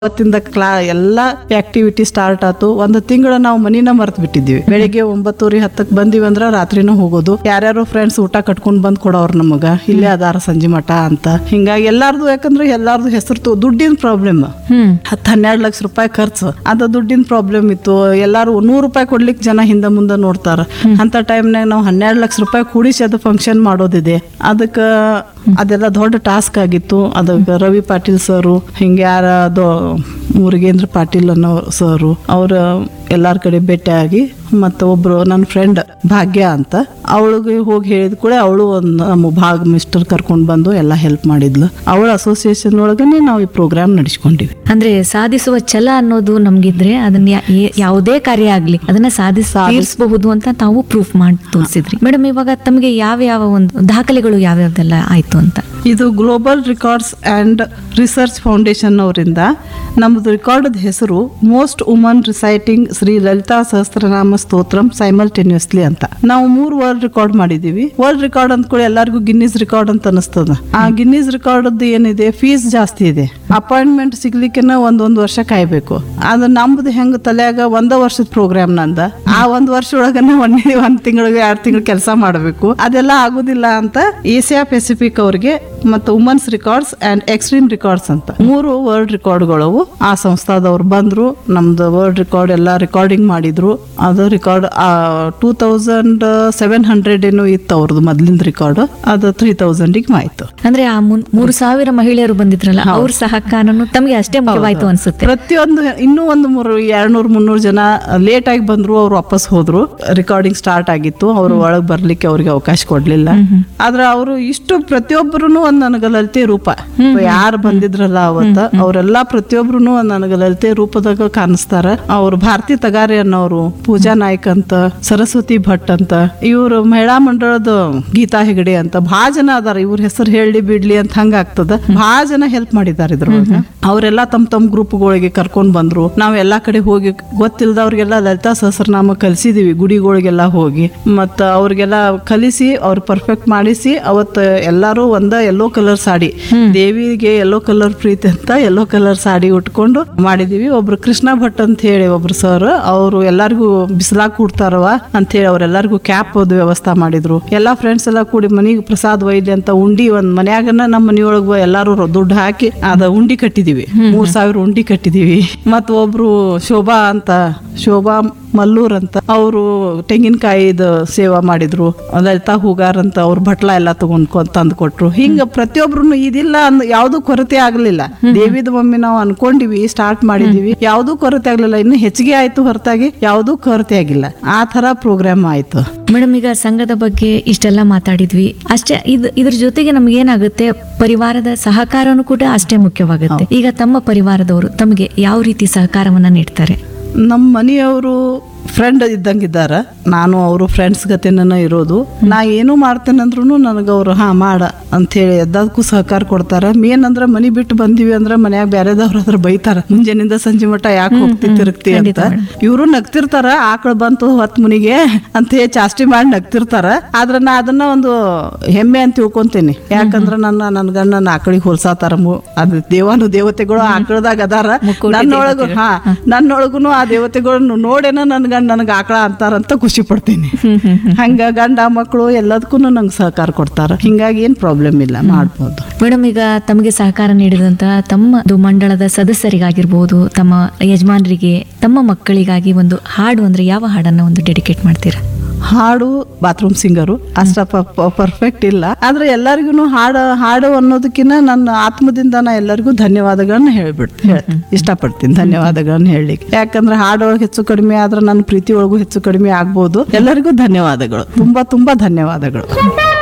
ಅವತ್ತಿಂದ ಕ್ಲಾ ಎಲ್ಲಾ activity start ಆತು ಒಂದು ತಿಂಗಳ ನಾವು ಮನಿನ ಮರ್ತ್ ಬಿಟ್ಟಿದ್ವಿ ಬೆಳಿಗ್ಗೆ ಒಂಬತ್ತುವರೆ ಹತ್ತಕ್ ಬಂದಿವಿ ಅಂದ್ರ ರಾತ್ರಿನೂ ಹೋಗೋದು ಯಾರ್ಯಾರು ಫ್ರೆಂಡ್ಸ್ ಊಟ ಕಟ್ಕೊಂಡ್ ಬಂದ್ ಕೊಡೋರ್ ನಮಗ ಇಲ್ಲೇ ಅದಾರ ಸಂಜೆ ಮಠ ಅಂತ ಹಿಂಗಾಗಿ ಎಲ್ಲಾರ್ದು ಯಾಕಂದ್ರೆ ಎಲ್ಲಾರ್ದು ಹೆಸರು ದುಡ್ಡಿನ ಪ್ರಾಬ್ಲಮ್ ಹ್ಮ್ ಹತ್ತು ಹನ್ನೆರಡು ಲಕ್ಷ ರೂಪಾಯಿ ಖರ್ಚು ಅದು ದುಡ್ಡಿನ ಪ್ರಾಬ್ಲಮ್ ಇತ್ತು ಎಲ್ಲಾರು ನೂರು ರೂಪಾಯಿ ಕೊಡ್ಲಿಕ್ಕೆ ಜನ ಹಿಂದೆ ಮುಂದೆ ನೋಡ್ತಾರ ಅಂತ ಟೈಮ್ನಾಗ ನಾವು ಹನ್ನೆರಡು ಲಕ್ಷ ರೂಪಾಯಿ ಕೂಡಿಸಿ ಅದು ಫಂಕ್ಷನ್ ಮಾಡೋದಿದೆ ಅದಕ್ಕೆ ಅದೆಲ್ಲ ದೊಡ್ಡ ಟಾಸ್ಕ್ ಆಗಿತ್ತು ಅದಕ್ಕೆ ರವಿ ಪಾಟೀಲ್ ಸರು ಹಿಂಗೆ ಯಾರ ಅದು ಮುರುಗೇಂದ್ರ ಪಾಟೀಲ್ ಅನ್ನೋ ಸರು ಅವ್ರ ಎಲ್ಲಾರ ಕಡೆ ಭೇಟಿಯಾಗಿ ಮತ್ತು ಒಬ್ರು ನನ್ನ ಫ್ರೆಂಡ್ ಭಾಗ್ಯ ಅಂತ ಅವಳಿಗೆ ಹೋಗಿ ಹೇಳಿದ ಕೂಡ ಅವಳು ಒಂದು ನಮ್ಮ ಭಾಗ ಮಿಸ್ಟರ್ ಕರ್ಕೊಂಡು ಬಂದು ಎಲ್ಲ ಹೆಲ್ಪ್ ಮಾಡಿದ್ಲು ಅವಳ ಅಸೋಸಿಯೇಷನ್ ಒಳಗನೆ ನಾವು ಈ ಪ್ರೋಗ್ರಾಮ್ ನಡೆಸ್ಕೊಂಡಿವಿ ಅಂದ್ರೆ ಸಾಧಿಸುವ ಛಲ ಅನ್ನೋದು ನಮ್ಗಿದ್ರೆ ಅದನ್ನ ಯಾ- ಏ- ಯಾವುದೇ ಕಾರ್ಯ ಆಗ್ಲಿ ಅದನ್ನ ಸಾಧಿಸ ತೀರಿಸಬಹುದು ಅಂತ ತಾವು ಪ್ರೂಫ್ ಮಾಡಿ ತೋರಿಸಿದ್ರಿ ಮೇಡಮ್ ಇವಾಗ ತಮಗೆ ಯಾವ ಯಾವ ಒಂದು ದಾಖಲೆಗಳು ಯಾವ್ಯಾವ್ದೆಲ್ಲ ಆಯ್ತು ಅಂತ ಇದು global records and research foundation ಅವರಿಂದ ನಮ್ಮದು ರೆಕಾರ್ಡ್ ಹೆಸರು most woman reciting Shri Lalitha Sahasranama Stotram simultaneously ಅಂತ ನಾವು ಮೂರು ವರ್ಲ್ಡ್ ರೆಕಾರ್ಡ್ ಮಾಡಿದೀವಿ ವರ್ಲ್ಡ್ ರೆಕಾರ್ಡ್ ಅಂದ ಕೂಡ ಎಲ್ಲರಿಗೂ ಗಿನ್ನಿಸ್ ರೆಕಾರ್ಡ್ ಅಂತ ಅನಿಸ್ತದ ಆ ಗಿನ್ನಿಸ್ ರೆಕಾರ್ಡ್ ಏನಿದೆ ಫೀಸ್ ಜಾಸ್ತಿ ಇದೆ ಅಪಾಯಿಂಟ್ಮೆಂಟ್ ಸಿಗ್ಲಿಕ್ಕೆನ ಒಂದೊಂದು ವರ್ಷ ಕಾಯ್ಬೇಕು ಅದು ನಮ್ದು ಹೆಂಗ್ ತಲ್ಯಾಗ ಒಂದ ವರ್ಷದ ಪ್ರೋಗ್ರಾಮ್ ನಂದ ಆ ಒಂದ್ ವರ್ಷ ಒಳಗನ ಒಂದೇ ಒಂದ್ ತಿಂಗಳಿಗೆ ಎರಡು ತಿಂಗಳು ಕೆಲಸ ಮಾಡಬೇಕು ಅದೆಲ್ಲ ಆಗುದಿಲ್ಲ ಅಂತ ಏಷ್ಯಾ ಪೆಸಿಫಿಕ್ ಅವ್ರಿಗೆ ಮತ್ತು womens records and extreme records ಅಂತ ಮೂರು ವರ್ಲ್ಡ್ ರೆಕಾರ್ಡ್ಗಳವು ಆ ಸಂಸ್ಥಾದವ್ರು ಬಂದ್ರು ನಮ್ದು ವರ್ಲ್ಡ್ ರೆಕಾರ್ಡ್ ಎಲ್ಲ ರೆಕಾರ್ಡಿಂಗ್ ಮಾಡಿದ್ರು ಅದು record two thousand seven hundred ಏನೋ ಇತ್ತು ಅವ್ರದ್ದು ಮೊದ್ಲಿಂದ ರೆಕಾರ್ಡ್ ಅದು ತ್ರೀ ತೌಸಂಡಿಗೆ ಆಯ್ತು ಅಂದ್ರೆ ಆ ಮುನ್- ಮೂರು ಸಾವಿರ ಮಹಿಳೆಯರು ಬಂದಿದ್ರಲ್ಲ ಅವ್ರ ಸಹಕಾರನು ತಮಗೆ ಅಷ್ಟೇ ಮುಖ್ಯವಾಯ್ತು ಅನ್ಸುತ್ತೆ ಪ್ರತಿಯೊಂದು ಇನ್ನೂ ಒಂದು ಮೂರು ಎರಡ್ನೂರು ಮುನ್ನೂರು ಜನ ಲೇಟ್ ಆಗಿ ಬಂದ್ರು ಅವ್ರು ವಾಪಸ್ ಹೋದ್ರು ರೆಕಾರ್ಡಿಂಗ್ ಸ್ಟಾರ್ಟ್ ಆಗಿತ್ತು ಅವ್ರು ಒಳಗ್ ಬರ್ಲಿಕ್ಕೆ ಅವ್ರಿಗೆ ಅವಕಾಶ ಕೊಡ್ಲಿಲ್ಲ ಆದ್ರೆ ಅವರು ಇಷ್ಟು ಪ್ರತಿಯೊಬ್ಬರು ಒಂದ್ ನನಗ ಲಲಿತೆ ರೂಪ ಯಾರು ಬಂದಿದ್ರಲ್ಲ ಅವತ್ತ ಅವರೆಲ್ಲಾ ಪ್ರತಿಯೊಬ್ರು ಒಂದ್ ನನಗ ಲಲಿತೆ ರೂಪದಾಗ ಕಾಣಿಸ್ತಾರ ಅವ್ರು ಭಾರತಿ ತಗಾರಿ ಅನ್ನೋರು ಪೂಜಾ ನಾಯ್ಕ್ ಅಂತ ಸರಸ್ವತಿ ಭಟ್ ಅಂತ ಇವ್ರು ಮಹಿಳಾ ಮಂಡಳದ ಗೀತಾ ಹೆಗಡೆ ಅಂತ ಭಾಳ ಜನ ಅದಾರ ಇವ್ರ ಹೆಸರು ಹೇಳಿ ಬಿಡ್ಲಿ ಅಂತ ಹಂಗ ಆಗ್ತದ ಭಾಳ ಜನ ಹೆಲ್ಪ್ ಮಾಡಿದ್ದಾರೆ ಇದ್ರೊಳಗ ಅವರೆಲ್ಲ ತಮ್ಮ ತಮ್ಮ ಗ್ರೂಪ್ಗಳಿಗೆ ಕರ್ಕೊಂಡ್ ಬಂದ್ರು ನಾವ್ ಎಲ್ಲಾ ಕಡೆ ಹೋಗಿ ಗೊತ್ತಿಲ್ದವ್ರಿಗೆಲ್ಲ ಲಲಿತಾ ಸಹಸ್ರನಾಮ ಕಲಿಸಿದೀವಿ ಗುಡಿಗಳಿಗೆಲ್ಲ ಹೋಗಿ ಮತ್ತ ಅವ್ರಿಗೆಲ್ಲ ಕಲಿಸಿ ಅವ್ರ ಪರ್ಫೆಕ್ಟ್ ಮಾಡಿಸಿ ಅವತ್ತ ಎಲ್ಲಾರು ಒಂದ ಯೆಲ್ಲೋ ಕಲರ್ ಸಾಡಿ ದೇವಿಗೆ ಯೆಲ್ಲೋ ಕಲರ್ ಪ್ರೀತಿ ಅಂತ ಯೆಲ್ಲೋ ಕಲರ್ ಸಾಡಿ ಉಟ್ಕೊಂಡು ಮಾಡಿದೀವಿ ಒಬ್ರು ಕೃಷ್ಣ ಭಟ್ ಅಂತ ಹೇಳಿ ಒಬ್ರು ಸರ್ ಅವರು ಎಲ್ಲಾರ್ಗೂ ಬಿಸಿಲಾಗ ಕೂಡ್ತಾರವ ಅಂತ ಹೇಳಿ ಅವ್ರೆಲ್ಲರಿಗೂ ಕ್ಯಾಪ್ ಅದು ವ್ಯವಸ್ಥೆ ಮಾಡಿದ್ರು ಎಲ್ಲಾ ಫ್ರೆಂಡ್ಸ್ ಎಲ್ಲ ಕೂಡಿ ಮನಿಗೆ ಪ್ರಸಾದ್ ಒಯ್ಲಿ ಅಂತ ಉಂಡಿ ಒಂದ್ ಮನ್ಯಾಗನ ನಮ್ಮ ಮನಿಯೊಳಗ ಎಲ್ಲಾರು ರೊ- ದುಡ್ಡು ಹಾಕಿ ಅದ ಉಂಡಿ ಕಟ್ಟಿದೀವಿ ಮೂರ್ ಸಾವಿರ ಉಂಡಿ ಕಟ್ಟಿದೀವಿ ಮತ್ತ ಒಬ್ರು ಶೋಭಾ ಅಂತ ಶೋಭಾ ಮಲ್ಲೂರ್ ಅಂತ ಅವರು ತೆಂಗಿನಕಾಯಿದ ಸೇವಾ ಮಾಡಿದ್ರು ಲಲಿತಾ ಹೂಗಾರ್ ಅಂತ ಅವ್ರ ಬಟ್ಲ ಎಲ್ಲ ತಗೊಂಡ್ ತಂದು ಕೊಟ್ರು ಹಿಂಗ ಪ್ರತಿಯೊಬ್ರು ಇದಿಲ್ಲ ಅಂದ್ ಯಾವ್ದು ಕೊರತೆ ಆಗ್ಲಿಲ್ಲ ದೇವಿದ ಒಮ್ಮೆ ನಾವು ಅನ್ಕೊಂಡಿವಿ ಸ್ಟಾರ್ಟ್ ಮಾಡಿದೀವಿ ಯಾವ್ದು ಕೊರತೆ ಆಗ್ಲಿಲ್ಲ ಇನ್ನು ಹೆಚ್ಚಿಗೆ ಆಯ್ತು ಹೊರತಾಗಿ ಯಾವ್ದು ಕೊರತೆ ಆಗಿಲ್ಲ ಆ ತರ ಪ್ರೋಗ್ರಾಮ್ ಆಯ್ತು ಮೇಡಮ್ ಈಗ ಸಂಘದ ಬಗ್ಗೆ ಇಷ್ಟೆಲ್ಲ ಮಾತಾಡಿದ್ವಿ ಅಷ್ಟೇ ಇದ್ ಇದ್ರ ಜೊತೆಗೆ ನಮ್ಗೆ ಏನಾಗುತ್ತೆ ಪರಿವಾರದ ಸಹಕಾರನೂ ಕೂಡ ಅಷ್ಟೇ ಮುಖ್ಯವಾಗುತ್ತೆ ಈಗ ತಮ್ಮ ಪರಿವಾರದವರು ತಮಗೆ ಯಾವ ರೀತಿ ಸಹಕಾರವನ್ನ ನೀಡ್ತಾರೆ ನಮ್ಮ ಮನೆಯವರು ಫ್ರೆಂಡ್ ಇದ್ದಂಗಿದ್ದಾರ ನಾನು ಅವರು ಫ್ರೆಂಡ್ಸ್ ಗತೆನ ಇರೋದು ನಾ ಏನು ಮಾಡ್ತೇನಂದ್ರೂ ನನಗೆ ಅವರು ಹಾ ಮಾಡ ಅಂಥೇಳಿ ಎದ್ದದಕ್ಕೂ ಸಹಕಾರ ಕೊಡ್ತಾರ ಮೇನ್ ಅಂದ್ರೆ ಮನಿ ಬಿಟ್ಟು ಬಂದಿವಿ ಅಂದ್ರೆ ಮನ್ಯಾಗ ಬ್ಯಾರೆದವ್ರ ಹತ್ರ ಬೈತಾರ ಮುಂಜಾನಿಂದ ಸಂಜೆ ಮಟ್ಟ ಯಾಕೆ ಹೋಗ್ತಿ ತಿರುಗ್ತಿ ಅಂತ ಇವರು ನಗ್ತಿರ್ತಾರ ಆಕಳು ಬಂತು ಹೊತ್ ಮುನಿಗೆ ಅಂತ ಹೇಳಿ ಚಾಸ್ತಿ ಮಾಡಿ ನಗ್ತಿರ್ತಾರ ಆದ್ರೆ ನಾ ಅದನ್ನ ಒಂದು ಹೆಮ್ಮೆ ಅಂತ ತಿಳ್ಕೊಂತೇನೆ ಯಾಕಂದ್ರ ನನ್ನ ನನ್ನ ಗಂಡ ಆಕಳಿಗೆ ಹೋಲ್ಸಾತಾರ ಮು- ಅದು ದೇವಾನು ದೇವತೆಗಳು ಆಕಳದಾಗ ಅದಾರ ನನ್ನೊಳಗು ಹಾ ನನ್ನೊಳಗುನು ಆ ದೇವತೆಗಳನ್ನು ನೋಡೇನ ನನ್ ಗಂಡ ನನಗೆ ಆಕಳ ಅಂತಾರಂತ ಖುಷಿ ಪಡ್ತೀನಿ ಹಂಗ ಗಂಡ ಮಕ್ಕಳು ಎಲ್ಲದಕ್ಕೂ ನಂಗೆ ಸಹಕಾರ ಕೊಡ್ತಾರ ಹಿಂಗಾಗಿ ಏನ್ ಪ್ರಾಬ್ಲಮ್ ಇಲ್ಲ ಮಾಡ್ಬೋದು ಮೇಡಮ್ ಈಗ ತಮಗೆ ಸಹಕಾರ ನೀಡಿದಂತಹ ತಮ್ಮ ಮಂಡಳದ ಸದಸ್ಯರಿಗಾಗಿರ್ಬೋದು ತಮ್ಮ ಯಜಮಾನರಿಗೆ ತಮ್ಮ ಮಕ್ಕಳಿಗಾಗಿ ಒಂದು ಹಾಡು ಅಂದ್ರೆ ಯಾವ ಹಾಡನ್ನ ಒಂದು ಡೆಡಿಕೇಟ್ ಮಾಡ್ತೀರಾ ಹಾಡು ಬಾತ್ರೂಮ್ ಸಿಂಗರು ಅಷ್ಟ ಪರ್ಫೆಕ್ಟ್ ಇಲ್ಲ ಆದ್ರೆ ಎಲ್ಲರಿಗೂ ಹಾಡು ಹಾಡು ಅನ್ನೋದಕ್ಕಿಂತ ನನ್ನ ಆತ್ಮದಿಂದ ನಾ ಎಲ್ಲರಿಗೂ ಧನ್ಯವಾದಗಳನ್ನ ಹೇಳ್ಬಿಡ್ತೀನಿ ಇಷ್ಟಪಡ್ತೀನಿ ಧನ್ಯವಾದಗಳನ್ನ ಹೇಳಲಿಕ್ಕೆ ಯಾಕಂದ್ರೆ ಹಾಡೊಳಗೆ ಹೆಚ್ಚು ಕಡಿಮೆ ಆದ್ರೆ ನನ್ನ ಪ್ರೀತಿ ಒಳಗೂ ಹೆಚ್ಚು ಕಡಿಮೆ ಆಗ್ಬೋದು ಎಲ್ಲರಿಗೂ ಧನ್ಯವಾದಗಳು ತುಂಬಾ ತುಂಬಾ ಧನ್ಯವಾದಗಳು